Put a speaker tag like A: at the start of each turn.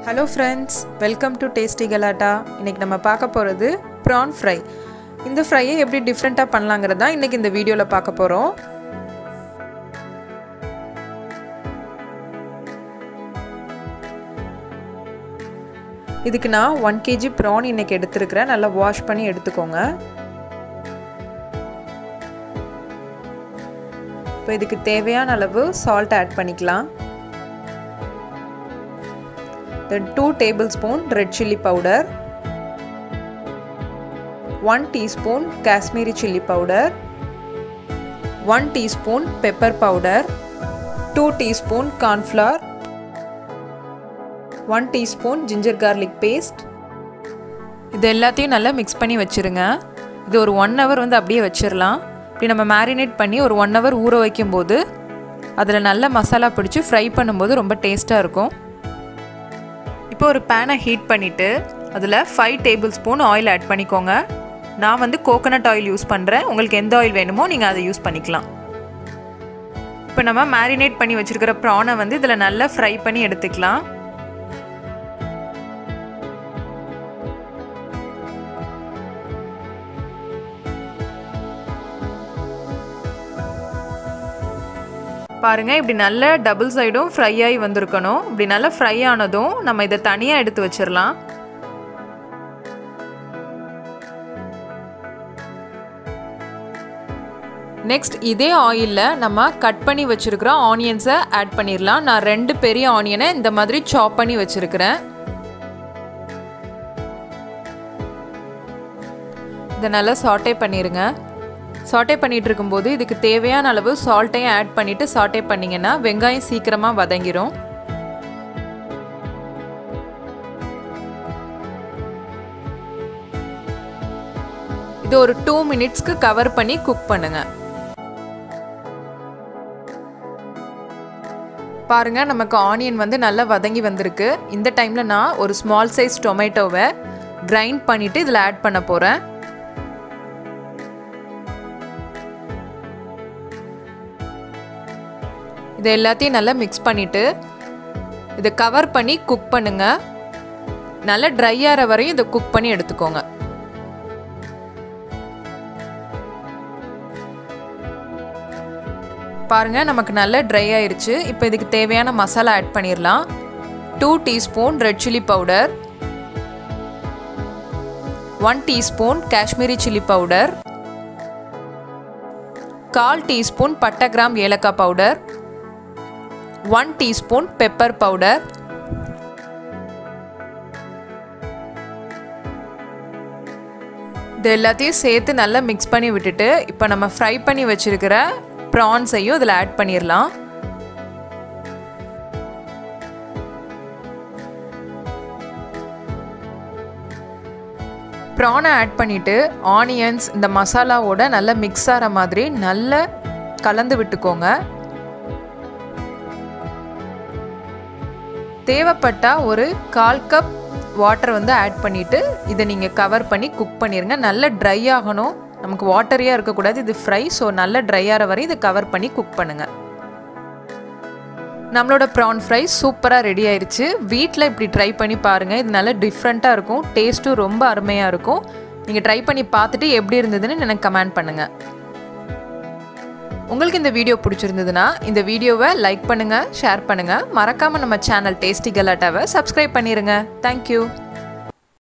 A: hello friends welcome to tasty Galatta இன்றைக்கி நம்ம பார்க்க போகிறது ப்ரான் ஃப்ரை இந்த ஃப்ரையை எப்படி டிஃப்ரெண்ட்டாக பண்ணலாங்கிறது தான் இன்றைக்கி இந்த வீடியோவில் பார்க்க போகிறோம் இதுக்கு நான் ஒன் கேஜி ப்ரான் இன்றைக்கி எடுத்துருக்கிறேன் நல்லா வாஷ் பண்ணி எடுத்துக்கோங்க இப்போ இதுக்கு தேவையான அளவு சால்ட் ஆட் பண்ணிக்கலாம் then two tablespoon red chilli powder one teaspoon Kashmiri chilli powder one teaspoon pepper powder two teaspoon cornflour one teaspoon ginger garlic paste இது எல்லாத்தையும் நல்லா மிக்ஸ் பண்ணி வச்சுருங்க இது ஒரு ஒன் ஹவர் வந்து அப்படியே வச்சிடலாம் இப்படி நம்ம மேரினேட் பண்ணி ஒரு ஒன் ஹவர் ஊற வைக்கும்போது அதில் நல்ல மசாலா பிடிச்சி ஃப்ரை பண்ணும்போது ரொம்ப டேஸ்ட்டாக இருக்கும் இப்போ ஒரு பேனை ஹீட் பண்ணிவிட்டு அதில் five tablespoon oil add பண்ணிக்கோங்க நான் வந்து கோகோனட் ஆயில் யூஸ் பண்ணுறேன் உங்களுக்கு எந்த ஆயில் வேணுமோ நீங்கள் அதை யூஸ் பண்ணிக்கலாம் இப்போ நம்ம மேரினேட் பண்ணி வச்சுருக்கிற ப்ரானை வந்து இதில் நல்லா ஃப்ரை பண்ணி எடுத்துக்கலாம் பாருங்க இப்படி நல்ல டபுள் சைடும் ஃப்ரை ஆகி வந்திருக்கணும் இப்படி நல்லா ஃப்ரை ஆனதும் நம்ம இதை தனியாக எடுத்து வச்சிடலாம் நெக்ஸ்ட் இதே ஆயிலில் நம்ம கட் பண்ணி வச்சுருக்கிற ஆனியன்ஸை ஆட் பண்ணிடலாம் நான் ரெண்டு பெரிய ஆனியனை இந்த மாதிரி சாப் பண்ணி வச்சுருக்கிறேன் இதை நல்லா சாட்டே பண்ணிடுங்க சாட்டே பண்ணிகிட்டு இருக்கும்போது இதுக்கு தேவையான அளவு சால்ட்டையும் ஆட் பண்ணிவிட்டு சாட்டே பண்ணிங்கன்னா வெங்காயம் சீக்கிரமாக வதங்கிரும் இது ஒரு டூ மினிட்ஸ்க்கு கவர் பண்ணி குக் பண்ணுங்க பாருங்க நமக்கு ஆனியன் வந்து நல்லா வதங்கி வந்திருக்கு இந்த டைமில் நான் ஒரு ஸ்மால் சைஸ் டொமேட்டோவை கிரைண்ட் பண்ணிவிட்டு இதில் ஆட் பண்ண போகிறேன் இது எல்லாத்தையும் நல்லா மிக்ஸ் பண்ணிவிட்டு இதை கவர் பண்ணி குக் பண்ணுங்கள் நல்லா ட்ரை ஆகிற வரையும் இதை குக் பண்ணி எடுத்துக்கோங்க பாருங்க நமக்கு நல்லா ட்ரை ஆயிருச்சு இப்போ இதுக்கு தேவையான மசாலா ஆட் பண்ணிடலாம் two teaspoon red chilli powder one teaspoon Kashmiri chilli powder கால் டீஸ்பூன் பட்டை கிராம் ஏலக்காய் powder one teaspoon pepper powder இது எல்லாத்தையும் சேர்த்து நல்லா மிக்ஸ் பண்ணி விட்டுட்டு இப்போ நம்ம ஃப்ரை பண்ணி வச்சுருக்கிற ப்ரான்ஸையும் இதில் ஆட் பண்ணிடலாம் ப்ரானை ஆட் பண்ணிவிட்டு ஆனியன்ஸ் இந்த மசாலாவோட நல்லா மிக்ஸ் ஆகிற மாதிரி நல்லா கலந்து விட்டுக்கோங்க தேவைப்பட்டால் ஒரு கால் கப் வாட்டர் வந்து ஆட் பண்ணிவிட்டு இதை நீங்கள் கவர் பண்ணி குக் பண்ணிடுங்க நல்லா ட்ரை ஆகணும் நமக்கு வாட்டரியாக இருக்கக்கூடாது இது ஃப்ரை ஸோ நல்லா ட்ரை ஆகிற வரை இதை கவர் பண்ணி குக் பண்ணுங்கள் நம்மளோட ப்ரான் ஃப்ரை சூப்பராக ரெடி ஆயிடுச்சு வீட்டில் இப்படி ட்ரை பண்ணி பாருங்கள் இது நல்லா டிஃப்ரெண்ட்டாக இருக்கும் டேஸ்ட்டும் ரொம்ப அருமையாக இருக்கும் நீங்கள் ட்ரை பண்ணி பார்த்துட்டு எப்படி இருந்ததுன்னு எனக்கு கமெண்ட் பண்ணுங்கள் உங்களுக்கு இந்த வீடியோ பிடிச்சிருந்ததுன்னா இந்த வீடியோவை லைக் பண்ணுங்கள் ஷேர் பண்ணுங்கள் மறக்காமல் நம்ம சேனல் டேஸ்டி கலாட்டாவை சப்ஸ்கிரைப் பண்ணிடுங்க தேங்க்யூ